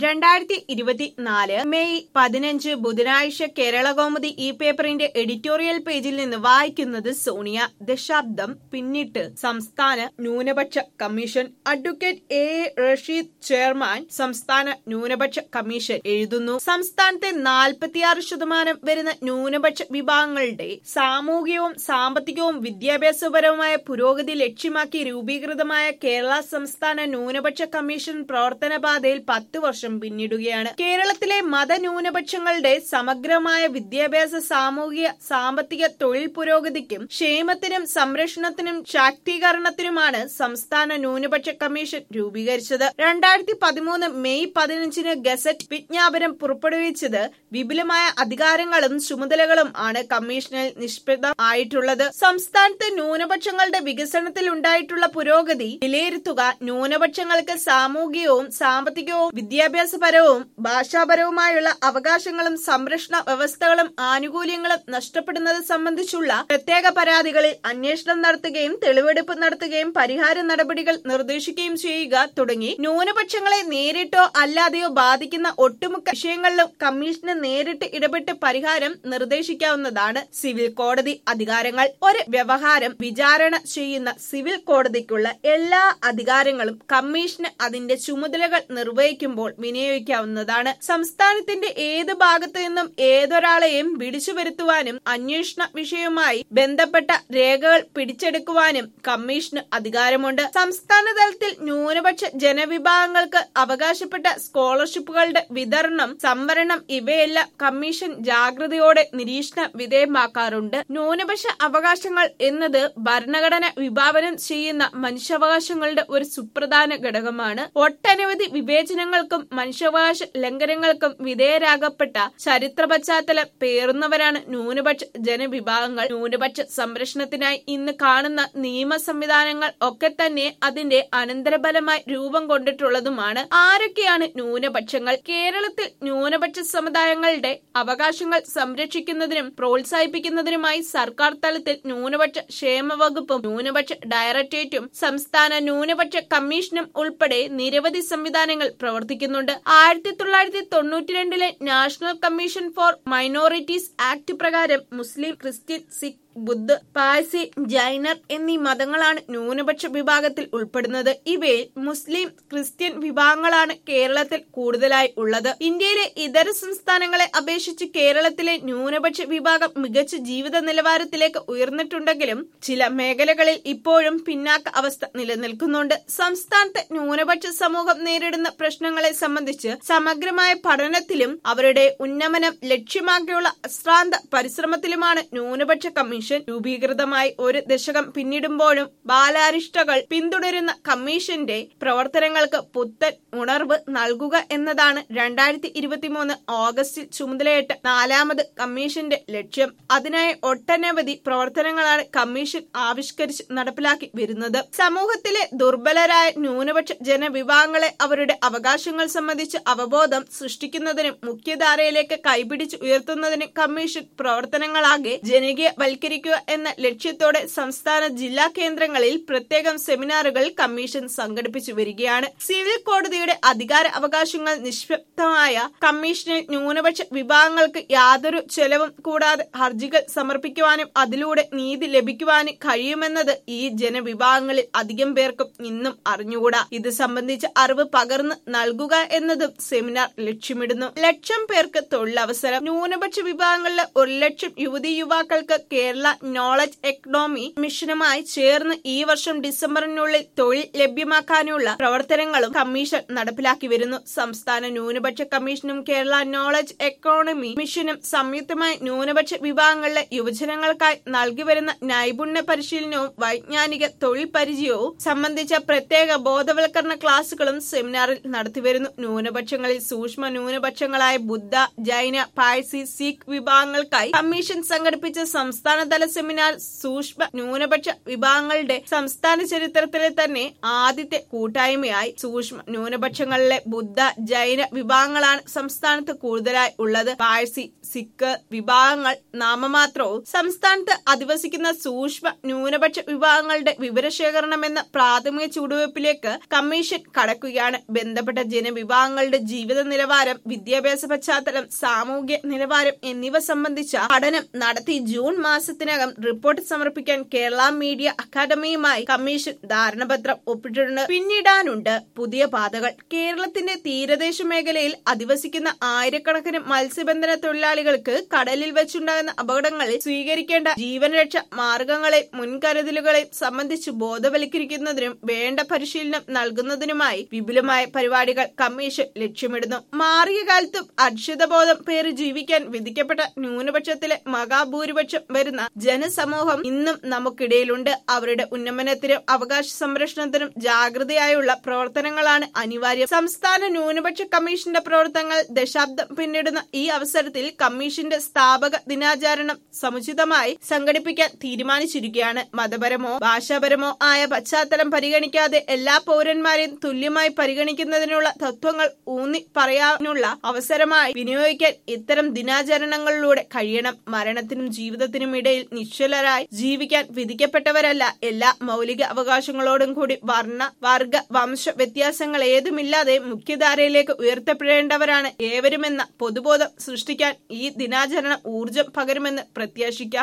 രണ്ടായിരത്തി ഇരുപത്തിനാല് മെയ് പതിനഞ്ച് ബുധനാഴ്ച കേരളകൗമുദി ഈ പേപ്പറിന്റെ എഡിറ്റോറിയൽ പേജിൽ നിന്ന് വായിക്കുന്നത് സോണിയ ദശാബ്ദം പിന്നിട്ട് സംസ്ഥാന ന്യൂനപക്ഷ commission advocate A A. Rasheed chairman സംസ്ഥാന ന്യൂനപക്ഷ കമ്മീഷൻ എഴുതുന്നു സംസ്ഥാനത്തെ നാൽപ്പത്തിയാറ് ശതമാനം വരുന്ന ന്യൂനപക്ഷ വിഭാഗങ്ങളുടെ സാമൂഹികവും സാമ്പത്തികവും വിദ്യാഭ്യാസപരവുമായ പുരോഗതി ലക്ഷ്യമാക്കി രൂപീകൃതമായ കേരള സംസ്ഥാന ന്യൂനപക്ഷ കമ്മീഷൻ പ്രവർത്തന പാതയിൽ പത്ത് വർഷം പിന്നിടുകയാണ് കേരളത്തിലെ മതന്യൂനപക്ഷങ്ങളുടെ സമഗ്രമായ വിദ്യാഭ്യാസ സാമൂഹിക സാമ്പത്തിക തൊഴിൽ പുരോഗതിക്കും ക്ഷേമത്തിനും സംരക്ഷണത്തിനും ശാക്തീകരണത്തിനുമാണ് സംസ്ഥാന ന്യൂനപക്ഷ കമ്മീഷൻ രൂപീകരിച്ചത് രണ്ടായിരത്തി പതിമൂന്ന് മെയ് പതിനഞ്ചിന് ഗസറ്റ് വിജ്ഞാപനം പുറപ്പെടുവിച്ചത് വിപുലമായ അധികാരങ്ങളും ചുമതലകളും ആണ് കമ്മീഷനിൽ നിഷ്പൃതം ആയിട്ടുള്ളത് സംസ്ഥാനത്ത് ന്യൂനപക്ഷങ്ങളുടെ വികസനത്തിൽ ഉണ്ടായിട്ടുള്ള പുരോഗതി വിലയിരുത്തുക ന്യൂനപക്ഷങ്ങൾക്ക് സാമൂഹികവും സാമ്പത്തികവും വിദ്യാഭ്യാസപരവും ഭാഷാപരവുമായുള്ള അവകാശങ്ങളും സംരക്ഷണ വ്യവസ്ഥകളും ആനുകൂല്യങ്ങളും നഷ്ടപ്പെടുന്നത് സംബന്ധിച്ചുള്ള പ്രത്യേക പരാതികളിൽ അന്വേഷണം നടത്തുകയും തെളിവെടുപ്പ് നടത്തുകയും പരിഹാര നടപടികൾ നിർദ്ദേശിക്കുകയും ചെയ്യുക തുടങ്ങി ന്യൂനപക്ഷങ്ങളെ നേരിട്ടോ അല്ലാതെയോ ബാധിക്കുന്ന ഒട്ടുമുക്ക വിഷയങ്ങളിലും കമ്മീഷന് നേരിട്ട് ഇടപെട്ട് പരിഹാരം നിർദ്ദേശിക്കാവുന്നതാണ് സിവിൽ കോടതി അധികാരങ്ങൾ ഒരു വ്യവഹാരം വിചാരണ ചെയ്യുന്ന സിവിൽ കോടതിക്കുള്ള എല്ലാ അധികാരങ്ങളും കമ്മീഷന് അതിന്റെ ചുമതലകൾ നിർവഹിക്കുമ്പോൾ വിനിയോഗിക്കാവുന്നതാണ് സംസ്ഥാനത്തിന്റെ ഏത് ഭാഗത്തു നിന്നും ഏതൊരാളെയും വിളിച്ചു വരുത്തുവാനും അന്വേഷണ വിഷയവുമായി ബന്ധപ്പെട്ട രേഖകൾ പിടിച്ചെടുക്കുവാനും കമ്മീഷന് അധികാരമുണ്ട് സംസ്ഥാന തലത്തിൽ ന്യൂനപക്ഷ ജനവിഭാഗങ്ങൾക്ക് അവകാശപ്പെട്ട സ്കോളർഷിപ്പുകളുടെ വിതരണം സംവരണം ഇവയെല്ലാം കമ്മീഷൻ ജാഗ്രതയോടെ നിരീക്ഷണ വിധേയമാക്കാറുണ്ട് ന്യൂനപക്ഷ അവകാശങ്ങൾ എന്നത് ഭരണഘടന വിഭാവനം ചെയ്യുന്ന മനുഷ്യാവകാശങ്ങളുടെ ഒരു സുപ്രധാന ഘടകമാണ് ഒട്ടനവധി വിവേചനങ്ങൾക്കും മനുഷ്യാവകാശ ലംഘനങ്ങൾക്കും വിധേയരാകപ്പെട്ട ചരിത്ര പശ്ചാത്തലം പേറുന്നവരാണ് ന്യൂനപക്ഷ ജനവിഭാഗങ്ങൾ ന്യൂനപക്ഷ സംരക്ഷണത്തിനായി ഇന്ന് കാണുന്ന നിയമ സംവിധാനങ്ങൾ ഒക്കെ തന്നെ അതിന്റെ അനന്തരഫലമായി രൂപം കൊണ്ടിട്ടുള്ളതുമാണ് ആരൊക്കെയാണ് ന്യൂനപക്ഷങ്ങൾ കേരളത്തിൽ ന്യൂനപക്ഷ സമുദായങ്ങളുടെ അവകാശങ്ങൾ സംരക്ഷിക്കുന്നതിനും പ്രോത്സാഹിപ്പിക്കുന്നതിനുമായി സർക്കാർ തലത്തിൽ ന്യൂനപക്ഷ ക്ഷേമ വകുപ്പും ന്യൂനപക്ഷ ഡയറക്ടറേറ്റും സംസ്ഥാന ന്യൂനപക്ഷ കമ്മീഷനും ഉൾപ്പെടെ നിരവധി സംവിധാനങ്ങൾ പ്രവർത്തിക്കുന്നുണ്ട് ആയിരത്തി തൊള്ളായിരത്തി തൊണ്ണൂറ്റിരണ്ടിലെ national commission for minorities act പ്രകാരം മുസ്ലിം ക്രിസ്ത്യൻ സിഖ് ബുദ്ധ പാഴ്സി ജൈനർ എന്നീ മതങ്ങളാണ് ന്യൂനപക്ഷ വിഭാഗത്തിൽ ഉൾപ്പെടുന്നത് ഇവയിൽ മുസ്ലിം ക്രിസ്ത്യൻ വിഭാഗങ്ങളാണ് കേരളത്തിൽ കൂടുതലായി ഉള്ളത് ഇന്ത്യയിലെ ഇതര സംസ്ഥാനങ്ങളെ അപേക്ഷിച്ച് കേരളത്തിലെ ന്യൂനപക്ഷ വിഭാഗം മികച്ച ജീവിത നിലവാരത്തിലേക്ക് ഉയർന്നിട്ടുണ്ടെങ്കിലും ചില മേഖലകളിൽ ഇപ്പോഴും പിന്നാക്ക അവസ്ഥ നിലനിൽക്കുന്നുണ്ട് സംസ്ഥാനത്തെ ന്യൂനപക്ഷ സമൂഹം നേരിടുന്ന പ്രശ്നങ്ങളെ സംബന്ധിച്ച് സമഗ്രമായ പഠനത്തിലും അവരുടെ ഉന്നമനം ലക്ഷ്യമാക്കിയുള്ള അശ്രാന്ത പരിശ്രമത്തിലുമാണ് ന്യൂനപക്ഷ കമ്മീഷൻ രൂപീകൃതമായി ഒരു ദശകം പിന്നിടുമ്പോഴും ബാലാരിഷ്ടകൾ പിന്തുടരുന്ന കമ്മീഷന്റെ പ്രവർത്തനങ്ങൾക്ക് പുത്തൻ ഉണർവ് നൽകുക എന്നതാണ് രണ്ടായിരത്തി ഇരുപത്തിമൂന്ന് ഓഗസ്റ്റിൽ ചുമതലയേറ്റ നാലാമത് കമ്മീഷന്റെ ലക്ഷ്യം അതിനായി ഒട്ടനവധി പ്രവർത്തനങ്ങളാണ് കമ്മീഷൻ ആവിഷ്കരിച്ച് നടപ്പിലാക്കി വരുന്നത് സമൂഹത്തിലെ ദുർബലരായ ന്യൂനപക്ഷ ജനവിഭാഗങ്ങളെ അവരുടെ അവകാശങ്ങൾ സംബന്ധിച്ച് അവബോധം സൃഷ്ടിക്കുന്നതിനും മുഖ്യധാരയിലേക്ക് കൈപിടിച്ച് ഉയർത്തുന്നതിനും കമ്മീഷൻ പ്രവർത്തനങ്ങളാകെ ജനകീയവൽക്കരിക്കുക എന്ന ലക്ഷ്യത്തോടെ സംസ്ഥാന ജില്ലാ കേന്ദ്രങ്ങളിൽ പ്രത്യേകം സെമിനാറുകൾ കമ്മീഷൻ സംഘടിപ്പിച്ചു വരികയാണ് സിവിൽ കോടതിയുടെ അധികാര അവകാശങ്ങൾ നിഷ്പക്ഷമായ കമ്മീഷനിൽ ന്യൂനപക്ഷ വിഭാഗങ്ങൾക്ക് യാതൊരു ചെലവും കൂടാതെ ഹർജികൾ സമർപ്പിക്കുവാനും അതിലൂടെ നീതി ലഭിക്കുവാനും കഴിയുമെന്നത് ഈ ജനവിഭാഗങ്ങളിൽ അധികം പേർക്കും ഇന്നും അറിഞ്ഞുകൂടാ ഇത് സംബന്ധിച്ച് അറിവ് പകർന്ന് നൽകുക എന്നതും സെമിനാർ ലക്ഷ്യമിടുന്നു ലക്ഷം പേർക്ക് തൊഴിലവസരം ന്യൂനപക്ഷ വിഭാഗങ്ങളിലെ ഒരു ലക്ഷം യുവതി യുവാക്കൾക്ക് കേരള നോളജ് എക്കണോമി മിഷനുമായി ചേർന്ന് ഈ വർഷം ഡിസംബറിനുള്ളിൽ തൊഴിൽ ലഭ്യമാക്കാനുള്ള പ്രവർത്തനങ്ങളും കമ്മീഷൻ നടപ്പിലാക്കി വരുന്നു സംസ്ഥാന ന്യൂനപക്ഷ കമ്മീഷനും കേരള നോളജ് എക്കോണമി മിഷനും സംയുക്തമായി ന്യൂനപക്ഷ വിഭാഗങ്ങളിലെ യുവജനങ്ങൾക്കായി നൽകി വരുന്ന നൈപുണ്യ പരിശീലനവും വൈജ്ഞാനിക തൊഴിൽ പരിചയവും സംബന്ധിച്ച പ്രത്യേക ബോധവൽക്കരണ ക്ലാസുകളും സെമിനാറിൽ നടത്തിവരുന്നു ന്യൂനപക്ഷങ്ങളിൽ സൂക്ഷ്മ ന്യൂനപക്ഷങ്ങളായ ബുദ്ധ ജൈന പാഴ്സി സിഖ് വിഭാഗങ്ങൾക്കായി കമ്മീഷൻ സംഘടിപ്പിച്ച സംസ്ഥാനതല സംസ്ഥാനതല സെമിനാർ സൂക്ഷ്മ ന്യൂനപക്ഷ വിഭാഗങ്ങളുടെ സംസ്ഥാന ചരിത്രത്തിലെ തന്നെ ആദ്യത്തെ കൂട്ടായ്മയായി സൂക്ഷ്മ ന്യൂനപക്ഷങ്ങളിലെ ബുദ്ധ ജൈന വിഭാഗങ്ങളാണ് സംസ്ഥാനത്ത് കൂടുതലായി ഉള്ളത് പാഴ്സി സിഖ് വിഭാഗങ്ങൾ നാമമാത്രവും സംസ്ഥാനത്ത് അധിവസിക്കുന്ന സൂക്ഷ്മ ന്യൂനപക്ഷ വിഭാഗങ്ങളുടെ വിവരശേഖരണം എന്ന പ്രാഥമിക ചുവടുവയ്പ്പിലേക്ക് കമ്മീഷൻ കടക്കുകയാണ് ബന്ധപ്പെട്ട ജനവിഭാഗങ്ങളുടെ ജീവിത നിലവാരം വിദ്യാഭ്യാസ പശ്ചാത്തലം സാമൂഹ്യ നിലവാരം എന്നിവ സംബന്ധിച്ച പഠനം നടത്തി ജൂൺ മാസത്തിനകം റിപ്പോർട്ട് സമർപ്പിക്കാൻ കേരള മീഡിയ അക്കാദമിയുമായി കമ്മീഷൻ ധാരണപത്രം ഒപ്പിട്ടിട്ടുണ്ട് പിന്നിടാനുണ്ട് പുതിയ പാതകൾ കേരളത്തിന്റെ തീരദേശ മേഖലയിൽ അധിവസിക്കുന്ന ആയിരക്കണക്കിന് മത്സ്യബന്ധന തൊഴിലാളികൾക്ക് കടലിൽ വെച്ചുണ്ടാകുന്ന അപകടങ്ങളിൽ സ്വീകരിക്കേണ്ട ജീവനരക്ഷ മാർഗങ്ങളെ മുൻകരുതലുകളെ സംബന്ധിച്ച് ബോധവൽക്കരിക്കുന്നതിനും വേണ്ട പരിശീലനം നൽകുന്നതിനുമായി വിപുലമായ പരിപാടികൾ കമ്മീഷൻ ലക്ഷ്യമിടുന്നു മാറിയ കാലത്തും അക്ഷതബോധം പേര് ജീവിക്കാൻ വിധിക്കപ്പെട്ട ന്യൂനപക്ഷത്തിലെ മഹാഭൂരിപക്ഷം വരുന്ന ജനസമൂഹം ഇന്നും നമുക്കിടയിലുണ്ട് അവരുടെ ഉന്നമനത്തിനും അവകാശ സംരക്ഷണത്തിനും ജാഗ്രതയായുള്ള പ്രവർത്തനങ്ങളാണ് അനിവാര്യം സംസ്ഥാന ന്യൂനപക്ഷ കമ്മീഷന്റെ പ്രവർത്തനങ്ങൾ ദശാബ്ദം പിന്നിടുന്ന ഈ അവസരത്തിൽ കമ്മീഷന്റെ സ്ഥാപക ദിനാചരണം സമുചിതമായി സംഘടിപ്പിക്കാൻ തീരുമാനിച്ചിരിക്കുകയാണ് മതപരമോ ഭാഷാപരമോ ആയ പശ്ചാത്തലം പരിഗണിക്കാതെ എല്ലാ പൗരന്മാരെയും തുല്യമായി പരിഗണിക്കുന്നതിനുള്ള തത്വങ്ങൾ ഊന്നി പറയാനുള്ള അവസരമായി വിനിയോഗിക്കാൻ ഇത്തരം ദിനാചരണങ്ങളിലൂടെ കഴിയണം മരണത്തിനും ജീവിതത്തിനും ഇടയിൽ നിശ്ചലരായി ജീവിക്കാൻ വിധിക്കപ്പെട്ടവരല്ല എല്ലാ മൗലിക അവകാശങ്ങളോടും കൂടി വർണ്ണ വർഗ വംശ വ്യത്യാസങ്ങൾ ഏതുമില്ലാതെ മുഖ്യധാരയിലേക്ക് ഉയർത്തപ്പെടേണ്ടവരാണ് ഏവരുമെന്ന പൊതുബോധം സൃഷ്ടിക്കാൻ ഈ ദിനാചരണം ഊർജം പകരുമെന്ന് പ്രത്യാശിക്കാം